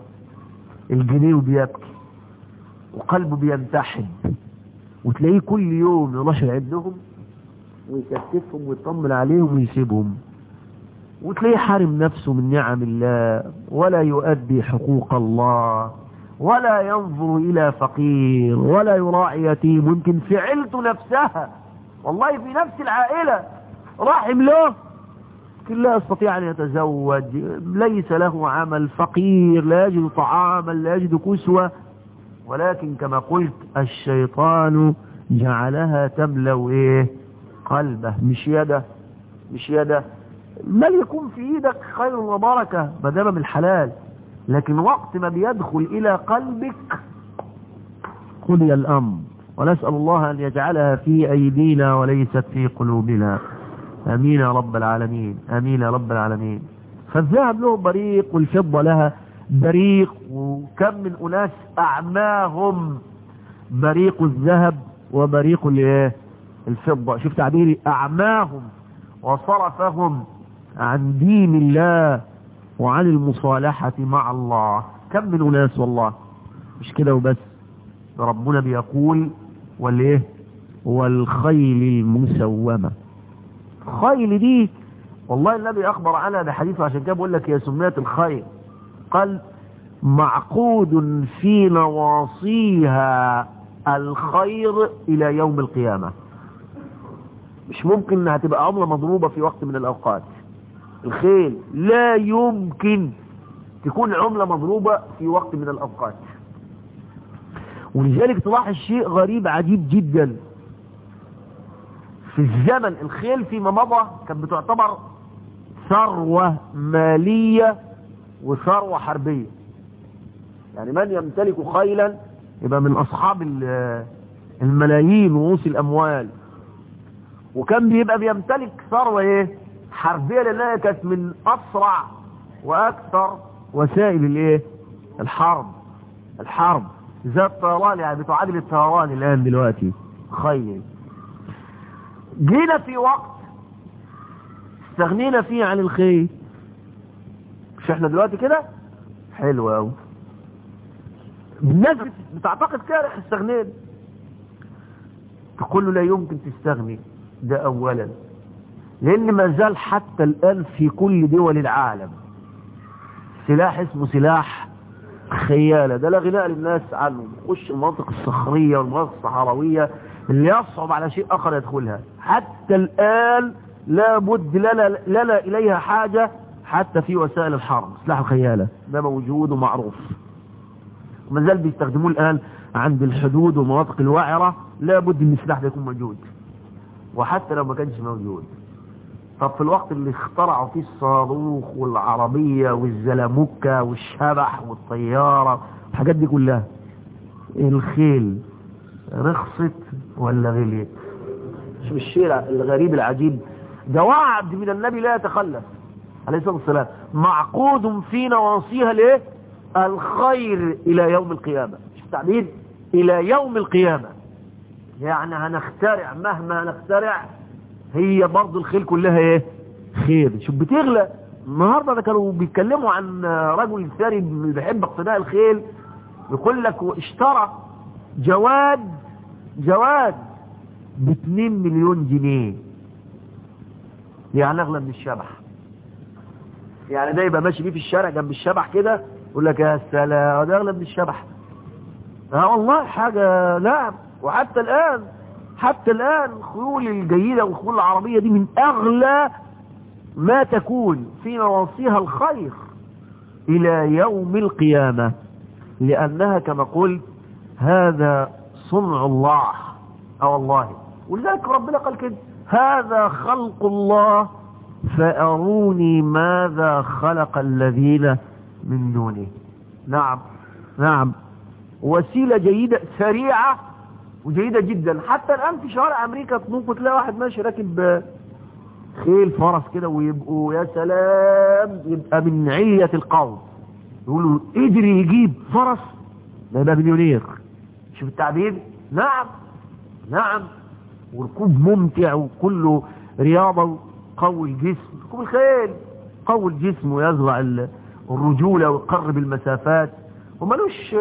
الجنيه وبيبكي وقلبه بينتحب وتلاقيه كل يوم يروح يعدهم ويكتفهم ويطمن عليهم ويسيبهم وتلاقيه حارم نفسه من نعم الله ولا يؤدي حقوق الله ولا ينظر إلى فقير ولا يراعي يتيم يمكن في عيلته نفسها والله في نفس العائلة راحم له لكن لا يستطيع أن يتزوج ليس له عمل فقير لا يجد طعاما لا يجد كسوة ولكن كما قلت الشيطان جعلها تملأ إيه قلبه مش يده مش يده المال يكون في ايدك خير وبركة ما دام من الحلال لكن وقت ما بيدخل الى قلبك قضي الامر ونسأل الله ان يجعلها في ايدينا وليست في قلوبنا امين يا رب العالمين امين يا رب العالمين فالذهب له بريق والفضة لها بريق وكم من اناس اعماهم بريق الذهب وبريق الايه الفضة شوف تعبيري اعماهم وصرفهم عن دين الله وعن المصالحة مع الله كم من أناس والله مش كده وبس ربنا بيقول والايه والخيل المسومة خيل دي والله النبي أخبر عنها بحديثه عشان كده بقول لك يا سمية الخيل قال معقود في نواصيها الخير إلى يوم القيامة مش ممكن انها تبقى عملة مضروبة في وقت من الاوقات الخيل لا يمكن تكون عملة مضروبة في وقت من الاوقات ولذلك تلاحظ شيء غريب عجيب جدا في الزمن الخيل فيما مضى كانت بتعتبر ثروة مالية وثروة حربية يعني من يمتلك خيلا يبقى من اصحاب الملايين ورؤوس الاموال وكان بيبقى بيمتلك ثروة ايه حربية لانها كانت من اسرع واكثر وسائل الايه الحرب الحرب زي الطيران يعني بتعادل الطيران الان دلوقتي خيل جينا في وقت استغنينا فيه عن الخيل مش احنا دلوقتي كده حلو قوي الناس بتعتقد كده احنا استغنينا تقول له لا يمكن تستغني ده اولا لان ما زال حتى الان في كل دول العالم سلاح اسمه سلاح خيالة ده لا غناء للناس عنه خش المناطق الصخرية والمناطق الصحراوية اللي يصعب على شيء اخر يدخلها حتى الان لابد لنا, لنا اليها حاجة حتى في وسائل الحرب سلاح الخيالة ده موجود ومعروف وما زال بيستخدموه الان عند الحدود والمناطق الوعرة لابد ان السلاح ده يكون موجود وحتى لو ما كانش موجود طب في الوقت اللي اخترعوا فيه الصاروخ والعربية والزلموكة والشبح والطيارة الحاجات دي كلها الخيل رخصت ولا غليت شوف الشيء الغريب العجيب ده وعد من النبي لا يتخلف عليه الصلاة والسلام معقود في نواصيها ليه الخير الى يوم القيامة شوف التعبير الى يوم القيامة يعني هنخترع مهما نخترع هي برضو الخيل كلها ايه خير شوف بتغلى النهاردة ده كانوا بيتكلموا عن رجل ثري بيحب اقتناء الخيل يقول لك اشترى جواد جواد ب 2 مليون جنيه يعني اغلى من الشبح يعني ده يبقى ماشي بيه في الشارع جنب الشبح كده يقول لك يا سلام ده اغلى من الشبح اه والله حاجة نعم وحتى الان حتى الآن الخيول الجيدة والخيول العربية دي من أغلى ما تكون في نواصيها الخير إلى يوم القيامة لأنها كما قلت هذا صنع الله أو الله ولذلك ربنا قال كده هذا خلق الله فأروني ماذا خلق الذين من دونه نعم نعم وسيلة جيدة سريعة وجيدة جدا حتى الآن في شوارع أمريكا ممكن تلاقي واحد ماشي راكب خيل فرس كده ويبقوا يا سلام يبقى من علية القوم يقولوا قدر يجيب فرس ده يبقى مليونير شوف التعبير نعم نعم وركوب ممتع وكله رياضة وقوي الجسم ركوب الخيل قوي الجسم ويزرع الرجولة ويقرب المسافات وملوش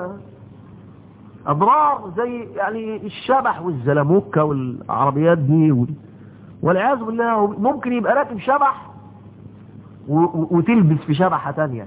اضرار زي يعني الشبح والزلموكة والعربيات دي وال... والعياذ بالله ممكن يبقى راكب شبح و... وتلبس في شبحة تانية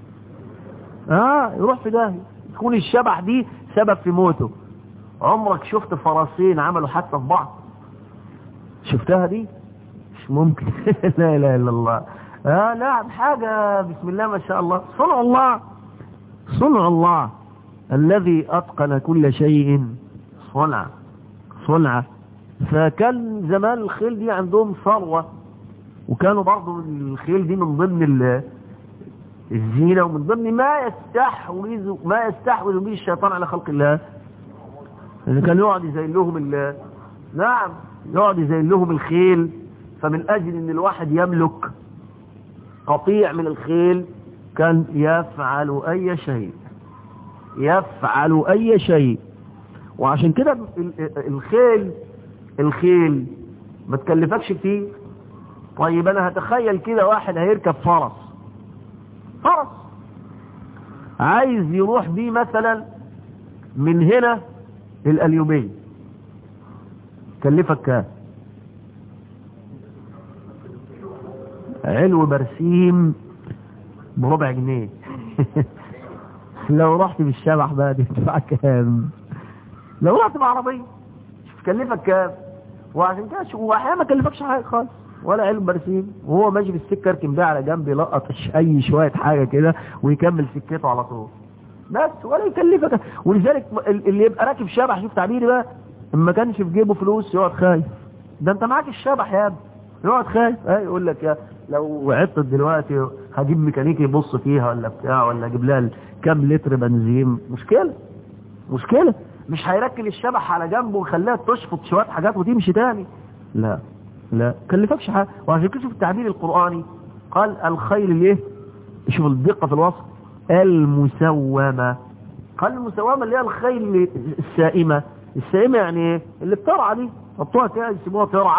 اه يروح في ده تكون الشبح دي سبب في موته عمرك شفت فرسين عملوا حتى في بعض شفتها دي مش ممكن لا اله الا الله اه لا حاجة بسم الله ما شاء الله صنع الله صنع الله الذي أتقن كل شيء صنع صنع فكان زمان الخيل دي عندهم ثروة وكانوا برضو الخيل دي من ضمن الزينة ومن ضمن ما يستحوذ ما يستحوذ به الشيطان على خلق الله اللي كان يقعد يزين لهم ال نعم يقعد يزين لهم الخيل فمن أجل أن الواحد يملك قطيع من الخيل كان يفعل أي شيء يفعل اي شيء وعشان كده الخيل الخيل ما تكلفكش كتير طيب انا هتخيل كده واحد هيركب فرس فرس عايز يروح بيه مثلا من هنا للأليوبية كلفك كام علو برسيم بربع جنيه لو رحت بالشبح بقى دي تدفع كام لو رحت بعربية شوف كلفك كام وعشان كده شو واحيانا ما كلفكش حاجة خالص ولا علم برسيم وهو ماشي بالسكة يركن بيه على جنب يلقط اي شوية حاجة كده ويكمل سكته على طول بس ولا يكلفك ولذلك اللي يبقى راكب شبح شوف تعبيري بقى ما كانش في جيبه فلوس يقعد خايف ده انت معاك الشبح يا ابني يقعد خايف اي يقول لك يا لو وعدت دلوقتي هجيب ميكانيكي يبص فيها ولا بتاع ولا اجيب لها كام لتر بنزين مشكلة مشكلة مش هيركن الشبح على جنبه ويخليها تشفط شوية حاجات وتمشي تاني لا لا كلفكش حاجة وعشان كده شوف التعبير القرآني قال الخيل ليه شوف الدقة في الوصف المسومة قال المسومة اللي هي الخيل السائمة السائمة يعني ايه اللي بترعى دي حطوها كده يسموها ترعى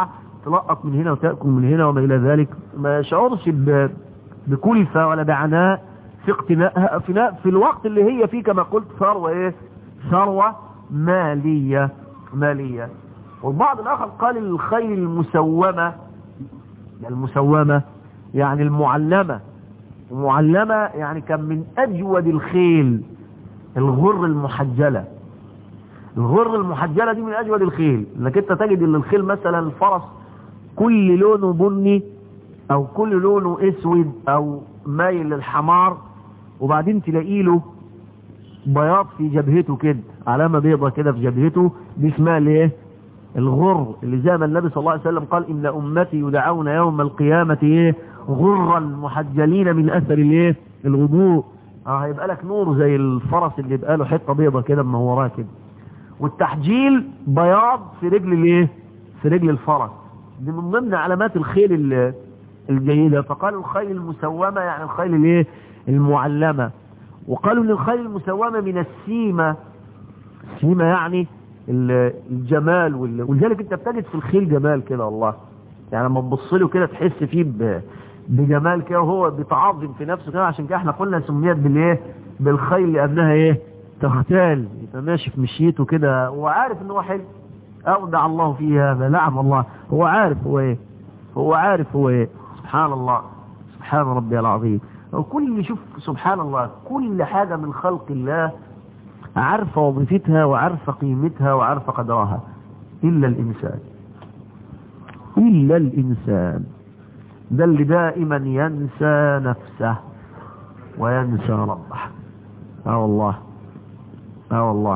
تلقط من هنا وتأكل من هنا وما إلى ذلك ما يشعرش ب- بكلفة ولا بعناء في اقتنائها في, في الوقت اللي هي فيه كما قلت ثروة ايه ثروة مالية مالية والبعض الآخر قال الخيل المسومة المسومة يعني المعلمة المعلمة يعني كان من أجود الخيل الغر المحجلة الغر المحجلة دي من أجود الخيل انك انت تجد ان الخيل مثلا الفرس كل لونه بني او كل لونه اسود او مايل للحمار وبعدين تلاقي له بياض في جبهته كده علامة بيضة كده في جبهته دي اسمها الايه الغر اللي زي ما النبي صلى الله عليه وسلم قال ان امتي يدعون يوم القيامة ايه غرا محجلين من اثر الايه الوضوء اه هيبقى لك نور زي الفرس اللي يبقى له حته بيضة كده منوراه كده والتحجيل بياض في رجل الايه في رجل الفرس دي من ضمن علامات الخيل ال- الجيدة فقالوا الخيل المسومة يعني الخيل الايه المعلمة وقالوا ان الخيل المسومة من السيمة السيمة يعني ال- الجمال وال- ولذلك انت بتجد في الخيل جمال كده والله يعني لما تبص له كده تحس فيه ب- بجمال كده وهو بيتعظم في نفسه كده عشان كده احنا قلنا سميت بالايه بالخيل لانها ايه تختال يبقى ماشي في مشيته كده وعارف ان هو حلو اودع الله فيه هذا نعم الله هو عارف هو ايه هو عارف هو ايه سبحان الله سبحان ربي العظيم وكل شوف سبحان الله كل حاجة من خلق الله عارفة وظيفتها وعارفة قيمتها وعارفة قدرها إلا الإنسان إلا الإنسان ده اللي دائما ينسى نفسه وينسى ربه اه والله اه والله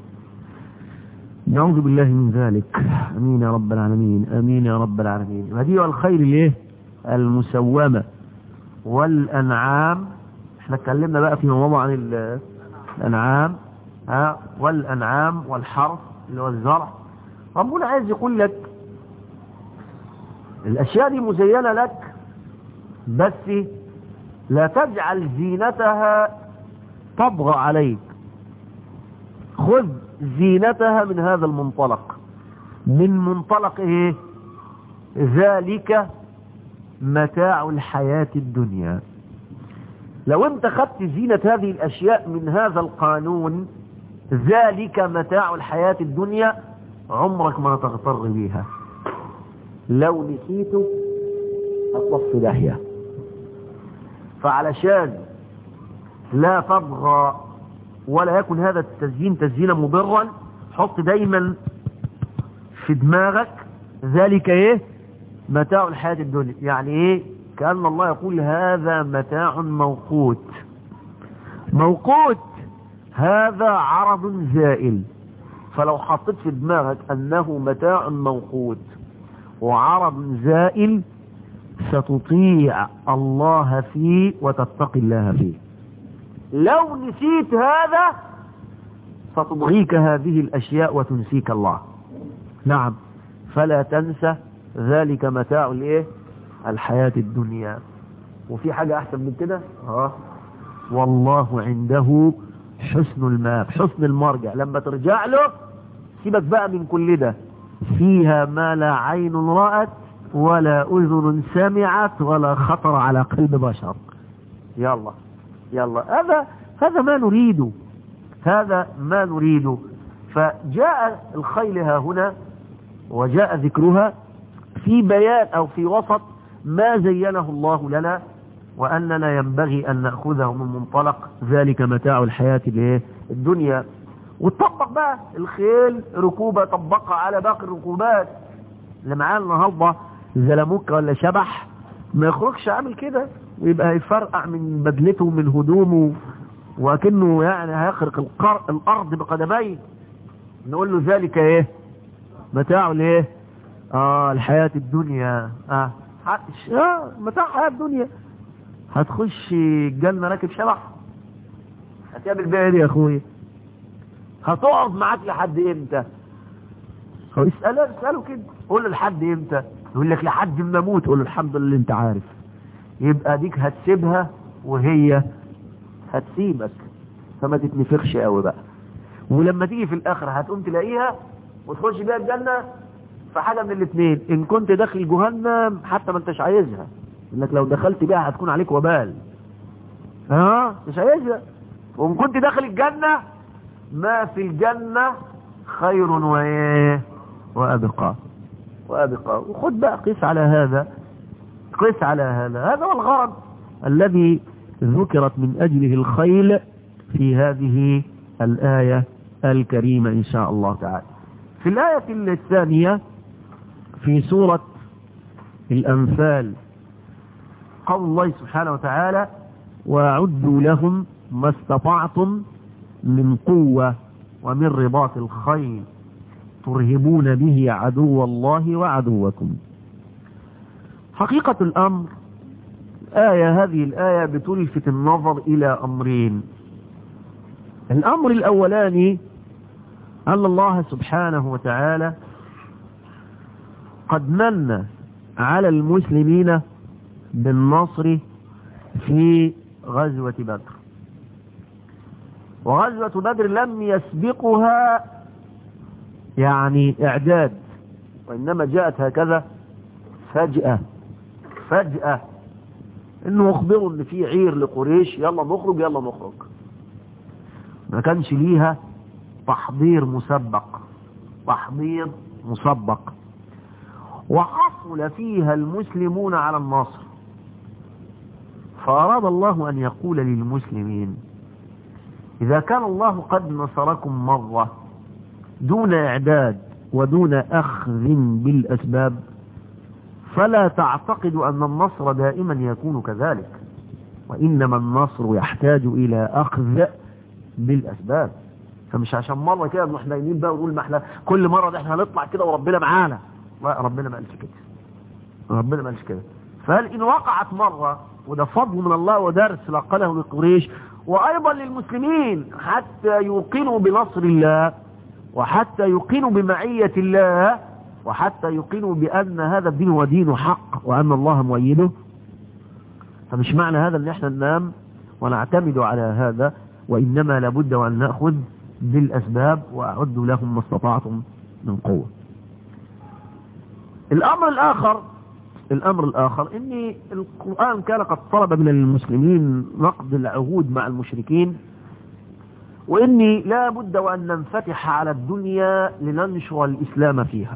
نعوذ بالله من ذلك امين يا رب العالمين امين يا رب العالمين هذه الخير الايه المسومه والانعام احنا اتكلمنا بقى في موضوع عن ال- الانعام ها والانعام والحرث اللي هو الزرع ربنا عايز يقول لك الاشياء دي مزينه لك بس لا تجعل زينتها تطغى عليك خذ زينتها من هذا المنطلق من منطلق ايه ذلك متاع الحياة الدنيا لو انت خدت زينة هذه الاشياء من هذا القانون ذلك متاع الحياة الدنيا عمرك ما تغتر بيها لو نسيته هتطفي داهية فعلشان لا تطغى ولا يكن هذا التزيين تزيينا مضرا حط دايما في دماغك ذلك ايه متاع الحياة الدنيا يعني ايه كأن الله يقول هذا متاع موقوت موقوت هذا عرض زائل فلو حطيت في دماغك انه متاع موقوت وعرض زائل ستطيع الله فيه وتتقي الله فيه لو نسيت هذا ستضغيك هذه الأشياء وتنسيك الله نعم فلا تنسى ذلك متاع الايه الحياة الدنيا وفي حاجة أحسن من كده اه والله عنده حسن الماب حسن المرجع لما ترجع له سيبك بقى من كل ده فيها ما لا عين رأت ولا أذن سمعت ولا خطر على قلب بشر يلا يلا هذا هذا ما نريده هذا ما نريده فجاء الخيل ها هنا وجاء ذكرها في بيان أو في وسط ما زينه الله لنا وأننا ينبغي أن نأخذه من منطلق ذلك متاع الحياة الايه؟ الدنيا وتطبق بقى الخيل ركوبة طبقها على باقي الركوبات اللي معاه النهارده زلموك ولا شبح ما يخرجش عامل كده ويبقى هيفرقع من بدلته ومن هدومه وكأنه يعني هيخرق القر... الأرض بقدميه نقول له ذلك ايه متاع الايه اه الحياة الدنيا اه, ح- آه متاع الحياة الدنيا هتخش الجنة راكب شبح هتقابل بيها دي يا اخويا هتقعد معاك لحد امتى هو اسأله اسأله كده قول له لحد امتى يقول لك لحد ما اموت قول له الحمد لله انت عارف يبقى ديك هتسيبها وهي هتسيبك فما تتنفخش قوي بقى ولما تيجي في الاخر هتقوم تلاقيها وتخش بيها الجنة فحاجة من الاثنين ان كنت داخل جهنم حتى ما انتش عايزها انك لو دخلت بيها هتكون عليك وبال ها مش عايزها وان كنت داخل الجنة ما في الجنة خير وايه وابقى وابقى وخد بقى قيس على هذا قيس على هذا هذا هو الغرض الذي ذكرت من اجله الخيل في هذه الآية الكريمة إن شاء الله تعالى في الآية الثانية في سورة الأنفال قول الله سبحانه وتعالى وأعدوا لهم ما استطعتم من قوة ومن رباط الخيل ترهبون به عدو الله وعدوكم حقيقة الأمر آية هذه الآية بتلفت النظر إلى أمرين الأمر الأولاني أن الله سبحانه وتعالى قد من على المسلمين بالنصر في غزوة بدر وغزوة بدر لم يسبقها يعني إعداد وإنما جاءت هكذا فجأة فجأة إنه أخبروا إن في عير لقريش يلا نخرج يلا نخرج ما كانش ليها تحضير مسبق تحضير مسبق وحصل فيها المسلمون على النصر فأراد الله أن يقول للمسلمين إذا كان الله قد نصركم مرة دون إعداد ودون أخذ بالأسباب فلا تعتقدوا أن النصر دائما يكون كذلك وإنما النصر يحتاج إلى أخذ بالاسباب فمش عشان مره كده نروح نايمين بقى ونقول ما احنا كل مره ده احنا هنطلع كده وربنا معانا لا ربنا ما قالش كده ربنا ما قالش كده فهل ان وقعت مره وده فضل من الله ودرس لقله لقريش وايضا للمسلمين حتى يوقنوا بنصر الله وحتى يوقنوا بمعيه الله وحتى يوقنوا بان هذا الدين هو دين حق وان الله مؤيده فمش معنى هذا ان احنا ننام ونعتمد على هذا وإنما لابد أن نأخذ بالأسباب وأعد لهم ما استطعتم من قوة الأمر الآخر الأمر الآخر إن القرآن كان قد طلب من المسلمين نقد العهود مع المشركين وإني لا بد وأن ننفتح على الدنيا لننشر الإسلام فيها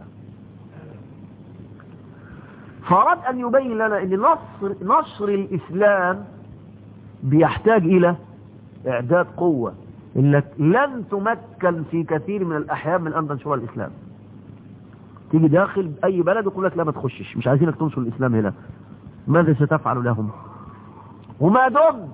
فأراد أن يبين لنا أن نصر, نشر الإسلام بيحتاج إلى إعداد قوة إنك لن تمكن في كثير من الأحيان من أن تنشر الإسلام تيجي داخل أي بلد يقول لك لا ما تخشش مش عايزينك تنشر الإسلام هنا ماذا ستفعل لهم وما دمت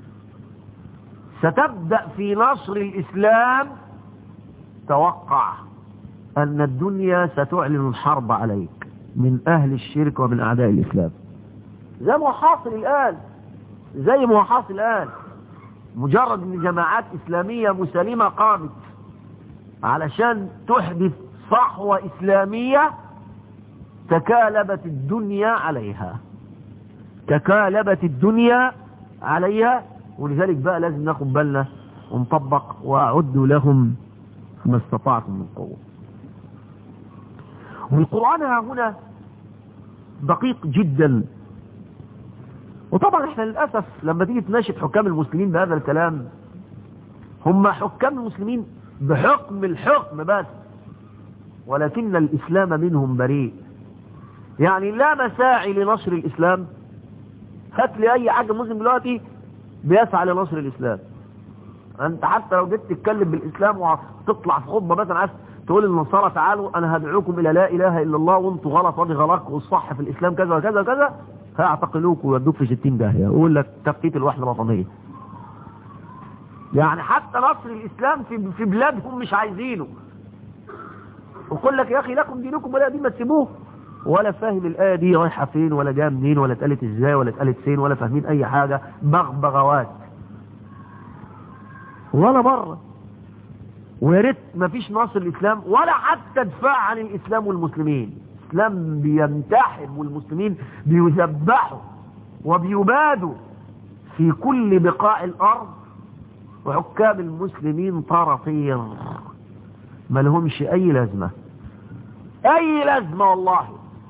ستبدأ في نصر الإسلام توقع أن الدنيا ستعلن الحرب عليك من أهل الشرك ومن أعداء الإسلام زي ما حاصل الآن زي ما حاصل الآن مجرد ان جماعات اسلامية مسلمة قامت علشان تحدث صحوة اسلامية تكالبت الدنيا عليها تكالبت الدنيا عليها ولذلك بقى لازم ناخد بالنا ونطبق واعدوا لهم ما استطعتم من قوة والقرآن هنا دقيق جدا وطبعا احنا للأسف لما تيجي تناشد حكام المسلمين بهذا الكلام هم حكام المسلمين بحكم الحكم بس ولكن الإسلام منهم بريء يعني لا مساعي لنشر الإسلام هات لي أي حاجة مسلم دلوقتي بيسعى لنشر الإسلام أنت حتى لو جيت تتكلم بالإسلام وتطلع في خطبة مثلا عايز تقول للنصارى تعالوا أنا هدعوكم إلى لا إله إلا الله وأنتوا غلط وأنا غلط والصح في الإسلام كذا وكذا وكذا هيعتقلوك ويودوك في 60 داهية ويقول لك تفكيك الوحدة الوطنية يعني حتى نصر الإسلام في في بلادهم مش عايزينه ويقول لك يا أخي لكم دينكم ولا دين ما تسيبوه ولا فاهم الآية دي رايحة فين ولا جايه منين ولا اتقالت ازاي ولا اتقالت فين ولا فاهمين أي حاجة بغبغوات ولا مرة ويا ريت ما فيش نصر الإسلام ولا حتى دفاع عن الإسلام والمسلمين الإسلام بينتحب والمسلمين بيذبحوا وبيبادوا في كل بقاع الأرض وحكام المسلمين طرفين ما لهمش أي لازمة اي لازمة والله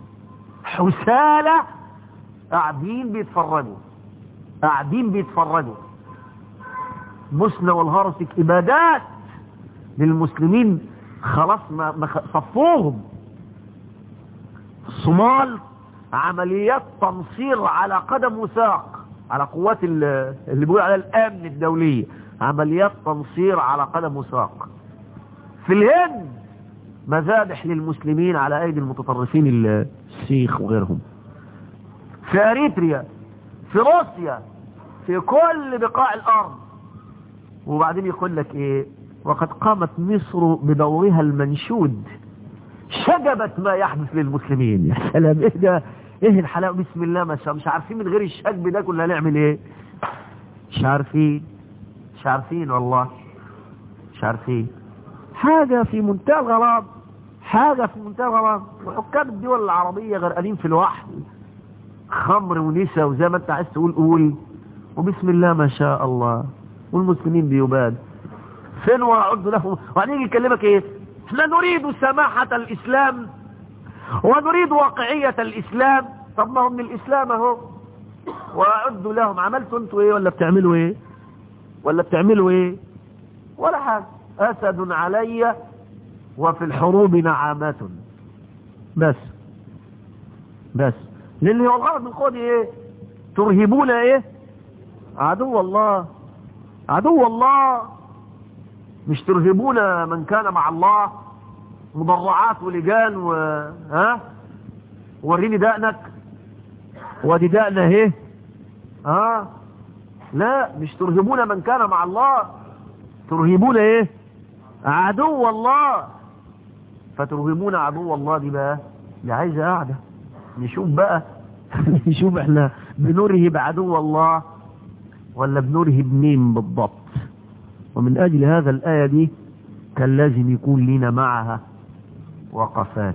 حسالة قاعدين بيتفرجوا قاعدين بيتفرجوا بوسنا والهرسك ابادات للمسلمين خلاص ما ما خ- صفوهم الصومال عمليات تنصير على قدم وساق على قوات ال- اللي بيقول عليها الامن الدولية عمليات تنصير على قدم وساق في الهند مذابح للمسلمين على ايدي المتطرفين السيخ وغيرهم في اريتريا في روسيا في كل بقاع الارض وبعدين يقول لك ايه وقد قامت مصر بدورها المنشود شجبت ما يحدث للمسلمين يا سلام ايه ده ايه الحلاوه بسم الله ما شاء مش عارفين من غير الشجب ده كنا هنعمل ايه مش عارفين مش عارفين والله مش عارفين حاجة في منتهى الغرام حاجة في منتهى الغرام وحكام الدول العربية غرقانين في الوحل خمر ونساء وزي ما انت عايز تقول قول وبسم الله ما شاء الله والمسلمين بيباد فين وأعد لهم وبعدين يكلمك ايه احنا نريد سماحة الاسلام ونريد واقعية الاسلام طب ما هو من الاسلام اهو واعد لهم عملتوا انتوا ايه ولا بتعملوا ايه ولا بتعملوا ايه ولا حاجة اسد علي وفي الحروب نعامات بس بس لان هو الغرض من قولي ايه ترهبون ايه عدو الله عدو الله مش ترهبون من كان مع الله مضرعات ولجان و ها وريني دقنك ودي دقنا اهي ها لا مش ترهبون من كان مع الله ترهبون ايه عدو الله فترهبون عدو الله دي بقى دي عايزه قاعده نشوف بقى نشوف احنا بنرهب عدو الله ولا بنرهب مين بالضبط ومن اجل هذا الايه دي كان لازم يكون لنا معها وقفات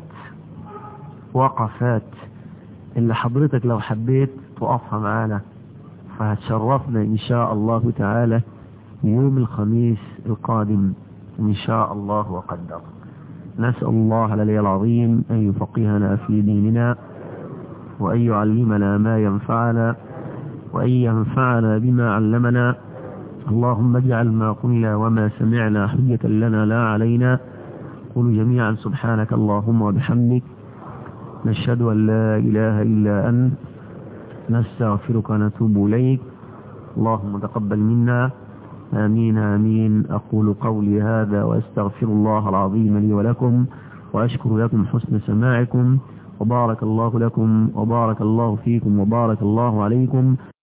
وقفات اللي حضرتك لو حبيت تقفها معانا فهتشرفنا ان شاء الله تعالى يوم الخميس القادم ان شاء الله وقدر نسأل الله العلي العظيم ان يفقهنا في ديننا وان يعلمنا ما ينفعنا وان ينفعنا بما علمنا اللهم اجعل ما قلنا وما سمعنا حجة لنا لا علينا قل جميعا سبحانك اللهم وبحمدك نشهد أن لا إله إلا أنت نستغفرك ونتوب إليك اللهم تقبل منا آمين آمين أقول قولي هذا وأستغفر الله العظيم لي ولكم وأشكر لكم حسن سماعكم وبارك الله لكم وبارك الله فيكم وبارك الله عليكم